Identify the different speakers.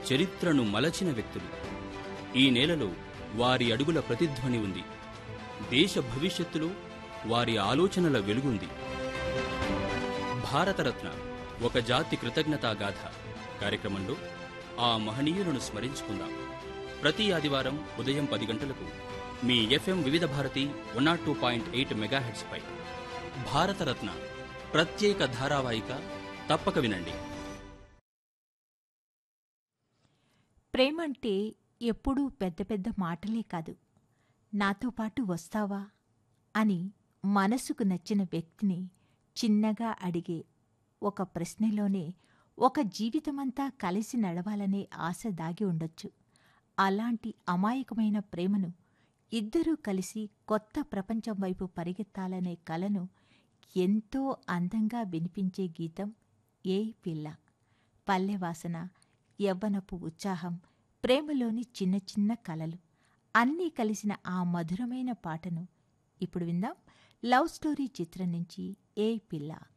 Speaker 1: చరిత్రను మలచిన వ్యక్తులు ఈ నేలలో వారి అడుగుల ప్రతిధ్వని ఉంది దేశ భవిష్యత్తులో వారి ఆలోచనల వెలుగుంది భారతరత్న ఒక జాతి కృతజ్ఞతా గాథ కార్యక్రమంలో ఆ మహనీయులను స్మరించుకుందాం ప్రతి ఆదివారం ఉదయం పది గంటలకు మీ FM Vividh Bharati one nought two point eight మెగాహెడ్స్పై భారతరత్న ప్రత్యేక ధారావాహిక తప్పక వినండి
Speaker 2: ప్రేమంటే ఎప్పుడూ పెద్ద పెద్ద మాటలే కాదు నాతో పాటు వస్తావా అని మనసుకు నచ్చిన వ్యక్తిని చిన్నగా అడిగే ఒక ప్రశ్నలోనే ఒక జీవితమంతా కలిసి నడవాలనే ఆశ దాగి ఉండొచ్చు అలాంటి అమాయకమైన ప్రేమను ఇద్దరూ కలిసి కొత్త ప్రపంచం వైపు పరిగెత్తాలనే కలను ఎంతో అందంగా వినిపించే గీతం ఏ పిల్ల పల్లెవాసన యవ్వనపు ఉత్సాహం ప్రేమలోని చిన్న చిన్న కలలు అన్నీ కలిసిన ఆ మధురమైన పాటను ఇప్పుడు విందాం లవ్ స్టోరీ చిత్రం నుంచి ఏ పిల్ల